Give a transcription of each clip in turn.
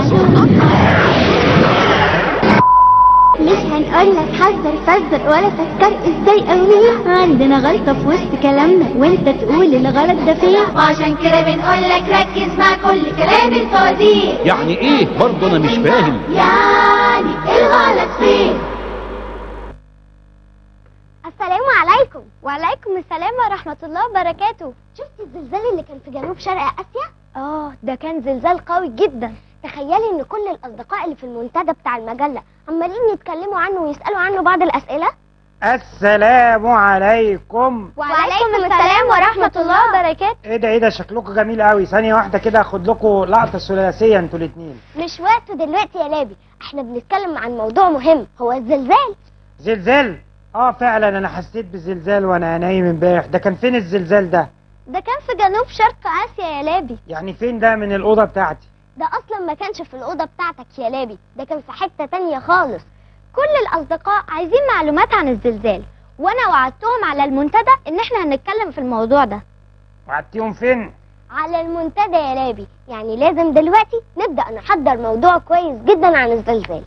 مش هنقول لك حذر فزر ولا فكر ازاي قوي عندنا غلطة في وسط كلامنا وانت تقول الغلط ده فين وعشان كده بنقول لك ركز مع كل كلام الفوازير يعني ايه برضه انا مش فاهم يعني الغلط فين السلام عليكم وعليكم السلام ورحمة الله وبركاته شفت الزلزال اللي كان في جنوب شرق آسيا؟ اه ده كان زلزال قوي جدا تخيلي ان كل الاصدقاء اللي في المنتدى بتاع المجلة عمالين يتكلموا عنه ويسألوا عنه بعض الأسئلة السلام عليكم وعليكم السلام ورحمة الله وبركاته ايه ده ايه ده شكلكم جميل قوي ثانية واحدة كده اخد لكم لقطة ثلاثية انتوا الاتنين مش وقته دلوقتي يا لابي احنا بنتكلم عن موضوع مهم هو الزلزال زلزال اه فعلا انا حسيت بزلزال وانا نايم امبارح ده كان فين الزلزال ده ده كان في جنوب شرق آسيا يا لابي يعني فين ده من الأوضة بتاعتي ده اصلا ما كانش في الاوضه بتاعتك يا لابي ده كان في حته تانية خالص كل الاصدقاء عايزين معلومات عن الزلزال وانا وعدتهم على المنتدى ان احنا هنتكلم في الموضوع ده وعدتيهم فين على المنتدى يا لابي يعني لازم دلوقتي نبدا نحضر موضوع كويس جدا عن الزلزال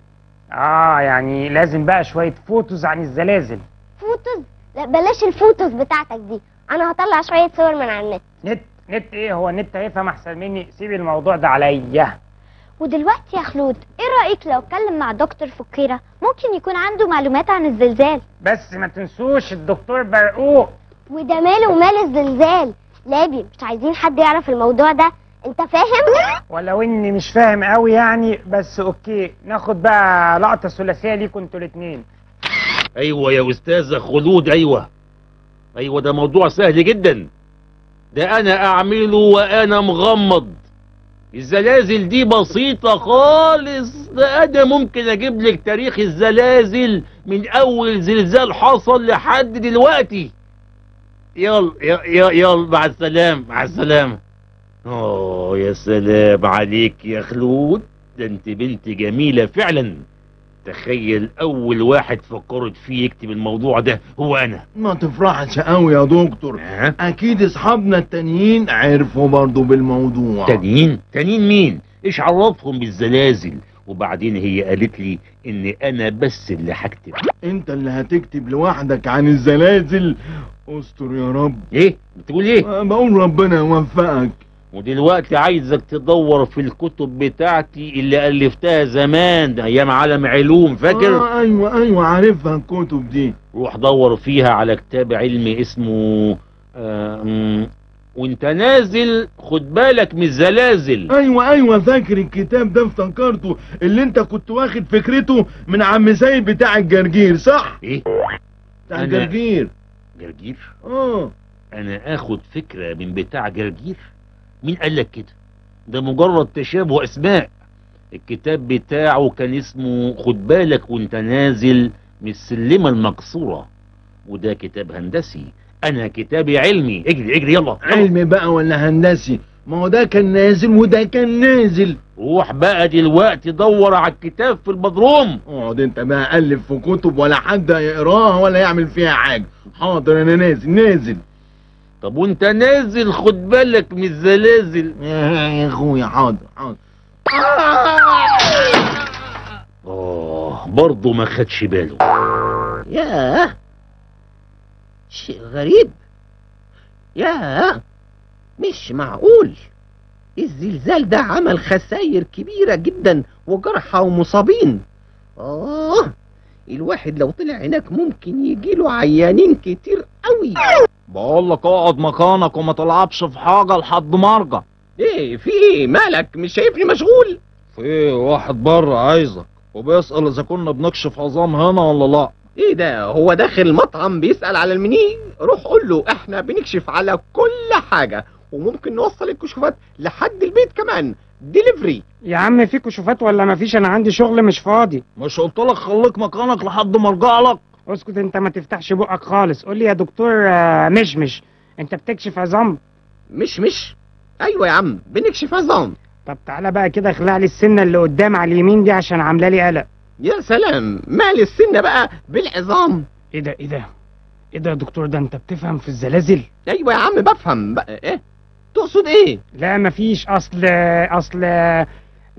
اه يعني لازم بقى شوية فوتوز عن الزلازل فوتوز لا بلاش الفوتوز بتاعتك دي انا هطلع شويه صور من على النت نت نت ايه هو النت هيفهم احسن مني سيبي الموضوع ده عليا ودلوقتي يا خلود ايه رايك لو اتكلم مع دكتور فكيره ممكن يكون عنده معلومات عن الزلزال بس ما تنسوش الدكتور برقوق وده ماله ومال الزلزال لابي مش عايزين حد يعرف الموضوع ده انت فاهم ولو اني مش فاهم قوي يعني بس اوكي ناخد بقى لقطة ثلاثية ليكم انتوا الاتنين ايوه يا استاذة خلود ايوه ايوه ده موضوع سهل جدا ده انا اعمله وانا مغمض الزلازل دي بسيطة خالص ده انا ممكن اجيب لك تاريخ الزلازل من اول زلزال حصل لحد دلوقتي يلا يلا يلا مع السلامة مع السلامة اوه يا سلام عليك يا خلود ده انت بنت جميلة فعلا تخيل اول واحد فكرت فيه يكتب الموضوع ده هو انا ما تفرحش قوي يا دكتور ها اكيد اصحابنا التانيين عرفوا برضو بالموضوع تانيين تانيين مين ايش عرفهم بالزلازل وبعدين هي قالت لي ان انا بس اللي هكتب انت اللي هتكتب لوحدك عن الزلازل استر يا رب ايه بتقول ايه أه، بقول ربنا يوفقك ودلوقتي عايزك تدور في الكتب بتاعتي اللي الفتها زمان ده ايام عالم علوم فاكر آه ايوه ايوه عارفها الكتب دي روح دور فيها على كتاب علمي اسمه آه مم، وانت نازل خد بالك من الزلازل ايوه ايوه فاكر الكتاب ده افتكرته اللي انت كنت واخد فكرته من عم سيد بتاع الجرجير صح ايه بتاع أنا- الجرجير جرجير اه انا اخد فكرة من بتاع جرجير مين قال لك كده ده مجرد تشابه اسماء الكتاب بتاعه كان اسمه خد بالك وانت نازل من السلمة المكسورة وده كتاب هندسي انا كتابي علمي اجري اجري يلا, يلا. علمي بقى ولا هندسي ما هو ده كان نازل وده كان نازل روح بقى دلوقتي دور على الكتاب في البدروم اقعد انت بقى الف في كتب ولا حد يقراها ولا يعمل فيها حاجه حاضر انا نازل نازل طب وانت نازل خد بالك من الزلازل يا اخويا حاضر حاضر اه برضه ما خدش باله ياه شيء غريب ياه مش معقول الزلزال ده عمل خسائر كبيرة جدا وجرحى ومصابين آه الواحد لو طلع هناك ممكن يجيله عيانين كتير قوي بقول لك اقعد مكانك وما تلعبش في حاجة لحد ما ارجع ايه في ايه مالك مش شايفني مشغول في واحد بره عايزك وبيسأل اذا كنا بنكشف عظام هنا ولا لا ايه ده هو داخل المطعم بيسأل على المنيو روح قول له احنا بنكشف على كل حاجة وممكن نوصل الكشوفات لحد البيت كمان ديليفري يا عم في كشوفات ولا مفيش انا عندي شغل مش فاضي مش قلت لك خليك مكانك لحد ما ارجع لك اسكت انت ما تفتحش بقك خالص قول لي يا دكتور آه، مشمش انت بتكشف عظام مش مش ايوه يا عم بنكشف عظام طب تعالى بقى كده اخلع لي السنه اللي قدام على اليمين دي عشان عامله لي قلق يا سلام مال السنة بقى بالعظام ايه ده ايه ده ايه ده يا دكتور ده انت بتفهم في الزلازل ايوه يا عم بفهم بقى ايه تقصد ايه لا مفيش اصل اصل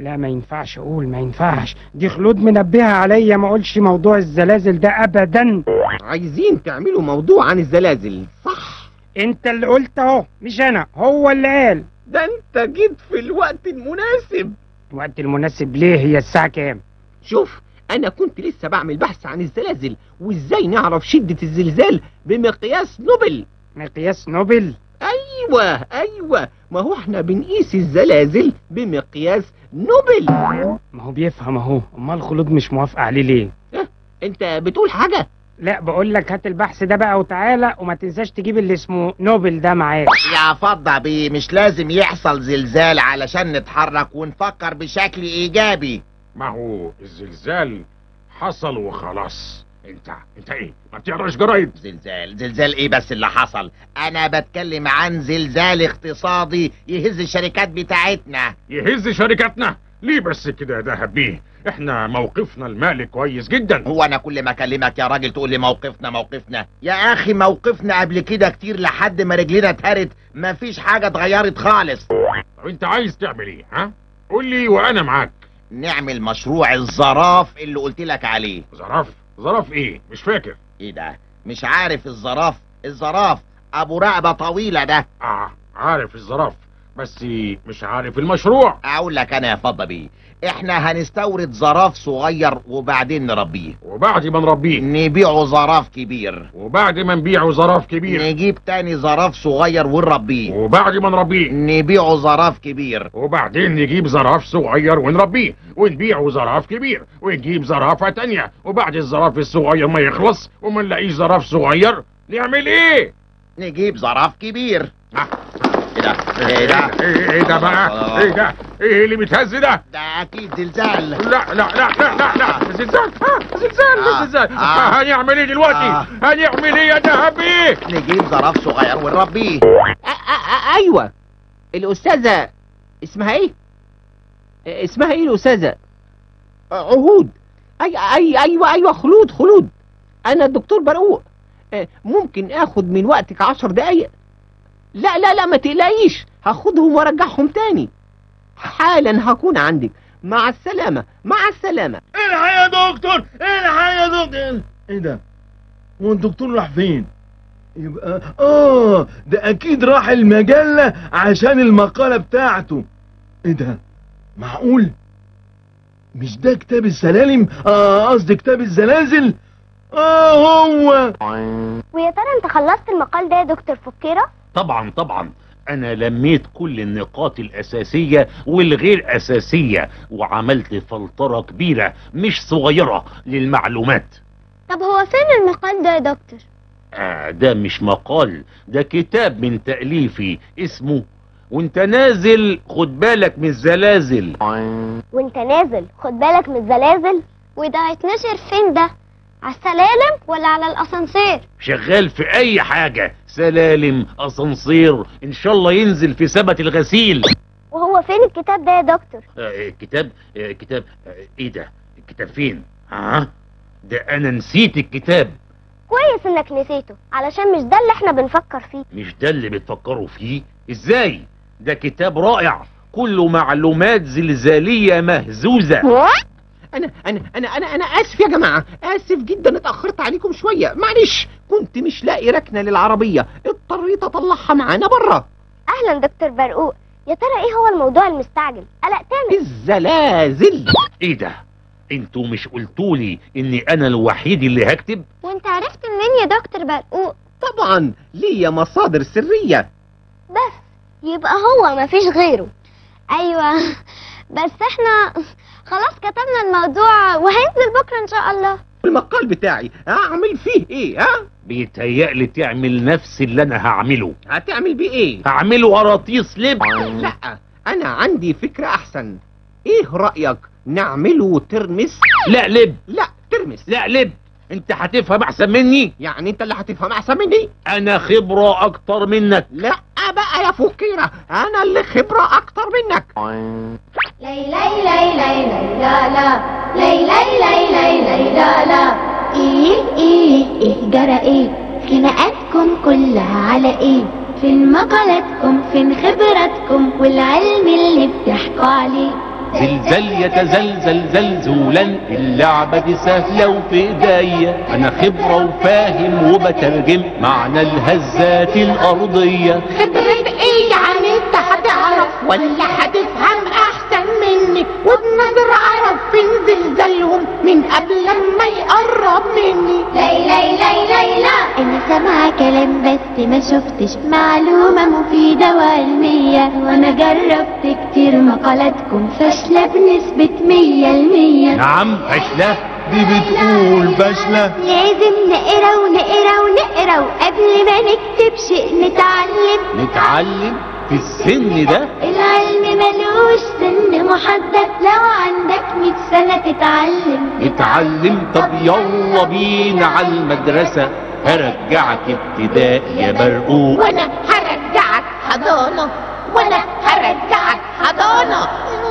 لا ما ينفعش اقول ما ينفعش دي خلود منبهة عليا ما اقولش موضوع الزلازل ده ابدا عايزين تعملوا موضوع عن الزلازل صح انت اللي قلت اهو مش انا هو اللي قال ده انت جيت في الوقت المناسب الوقت المناسب ليه هي الساعة كام شوف انا كنت لسه بعمل بحث عن الزلازل وازاي نعرف شدة الزلزال بمقياس نوبل مقياس نوبل ايوه ايوه ما هو احنا بنقيس الزلازل بمقياس نوبل ما هو بيفهم اهو امال خلود مش موافقة عليه ليه انت بتقول حاجة لا بقول لك هات البحث ده بقى وتعالى وما تنساش تجيب اللي اسمه نوبل ده معاك يا فضة بيه مش لازم يحصل زلزال علشان نتحرك ونفكر بشكل ايجابي ما هو الزلزال حصل وخلاص انت انت ايه ما بتقراش جرايد زلزال زلزال ايه بس اللي حصل انا بتكلم عن زلزال اقتصادي يهز الشركات بتاعتنا يهز شركاتنا ليه بس كده يا دهب بيه احنا موقفنا المالي كويس جدا هو انا كل ما اكلمك يا راجل تقول لي موقفنا موقفنا يا اخي موقفنا قبل كده كتير لحد ما رجلينا اتهرت مفيش حاجة اتغيرت خالص طب انت عايز تعمل ايه ها قول لي وانا معاك نعمل مشروع الزراف اللي قلت لك عليه زراف زراف ايه مش فاكر ايه ده مش عارف الزراف الزراف ابو رقبة طويلة ده اه عارف الزراف بس مش عارف المشروع اقول لك انا يا فضة بيه احنا هنستورد زراف صغير وبعدين نربيه وبعد ما نربيه نبيعه زراف كبير وبعد ما نبيعه زراف كبير نجيب تاني زراف صغير ونربيه وبعد ما نربيه نبيعه زراف كبير وبعدين نجيب زراف صغير ونربيه ونبيعه زراف كبير ونجيب زرافة تانية وبعد الزراف الصغير ما يخلص وما نلاقيش زراف صغير نعمل ايه؟ نجيب زراف كبير آه. ايه ده ايه ده ايه ايه ده بقى؟ ايه ده؟ ايه اللي بيتهز ده؟ ده اكيد زلزال لا لا لا لا لا لا زلزال آه، زلزال آه، زلزال آه. آه، هنعمل ايه دلوقتي؟ آه. هنعمل ايه يا دهب ايه؟ نجيب زراف صغير ونربيه أ- أ- أ- ايوه الاستاذة اسمها ايه اسمها ايه الاستاذة عهود اي اي ايوه ايوه خلود خلود انا الدكتور برقوق آه، ممكن اخد من وقتك عشر دقايق لا لا لا ما تقلقيش هاخدهم وارجعهم تاني حالا هكون عندك مع السلامة مع السلامة الحق يا دكتور الحق يا دكتور ايه ده هو الدكتور راح فين يبقى اه ده اكيد راح المجلة عشان المقالة بتاعته ايه ده معقول مش ده كتاب السلالم اه قصدي كتاب الزلازل اه هو ويا ترى انت خلصت المقال ده يا دكتور فكيرة طبعا طبعا انا لميت كل النقاط الاساسية والغير اساسية وعملت فلترة كبيرة مش صغيرة للمعلومات طب هو فين المقال ده يا دكتور آه ده مش مقال ده كتاب من تأليفي اسمه وانت نازل خد بالك من الزلازل وانت نازل خد بالك من الزلازل وده هيتنشر فين ده على السلالم ولا على الاسانسير شغال في اي حاجة سلالم اسانسير ان شاء الله ينزل في سبت الغسيل وهو فين الكتاب ده يا دكتور آه كتاب آه كتاب آه ايه ده الكتاب فين ها ده انا نسيت الكتاب كويس انك نسيته علشان مش ده اللي احنا بنفكر فيه مش ده اللي بتفكروا فيه ازاي ده كتاب رائع كله معلومات زلزالية مهزوزة انا انا انا انا انا اسف يا جماعه اسف جدا اتاخرت عليكم شويه معلش كنت مش لاقي ركنه للعربيه اضطريت اطلعها معانا بره اهلا دكتور برقوق يا ترى ايه هو الموضوع المستعجل قلقتنا الزلازل ايه ده انتوا مش قلتولي اني انا الوحيد اللي هكتب وانت عرفت منين يا دكتور برقوق طبعا ليا مصادر سريه بس يبقى هو مفيش غيره ايوه بس احنا خلاص كتبنا الموضوع وهينزل بكره ان شاء الله المقال بتاعي اعمل فيه ايه ها بيتهيألي تعمل نفس اللي انا هعمله هتعمل بيه ايه هعمله قراطيس لب لا انا عندي فكره احسن ايه رايك نعمله ترمس لا لب لا ترمس لا لب انت هتفهم احسن مني يعني انت اللي هتفهم احسن مني انا خبرة اكتر منك لا بقى يا فكيرة انا اللي خبرة اكتر منك لي لي لي لي لي لا لا لي لي لي لي لي لا لا ايه ايه ايه جرى ايه خناقاتكم كلها على ايه فين مقالاتكم فين خبراتكم والعلم اللي بتحكوا عليه زلزال يتزلزل زلزولا اللعبة دي سهلة وفي ايديا انا خبرة وفاهم وبترجم معنى الهزات الارضية خبرة ايه يعني انت هتعرف ولا هتفهم احسن مني وبنظرة اعرف فين زلزالهم من قبل لما يقرب مني لي لي لي لي لا انا سامعة كلام بس ما شفتش معلومة مفيدة وعلمية وانا جربت كتير مقالاتكم فاشلة بنسبة مية المية نعم فاشلة دي بتقول فاشلة لازم نقرا ونقرا ونقرا وقبل ما نكتب شيء نتعلم نتعلم في السن ده العلم ملوش سن محدد لو عندك مية سنة تتعلم نتعلم طب يلا بينا على المدرسة هرجعك ابتدائي يا برقوق وانا هرجعك حضانة وانا هرجعك حضانة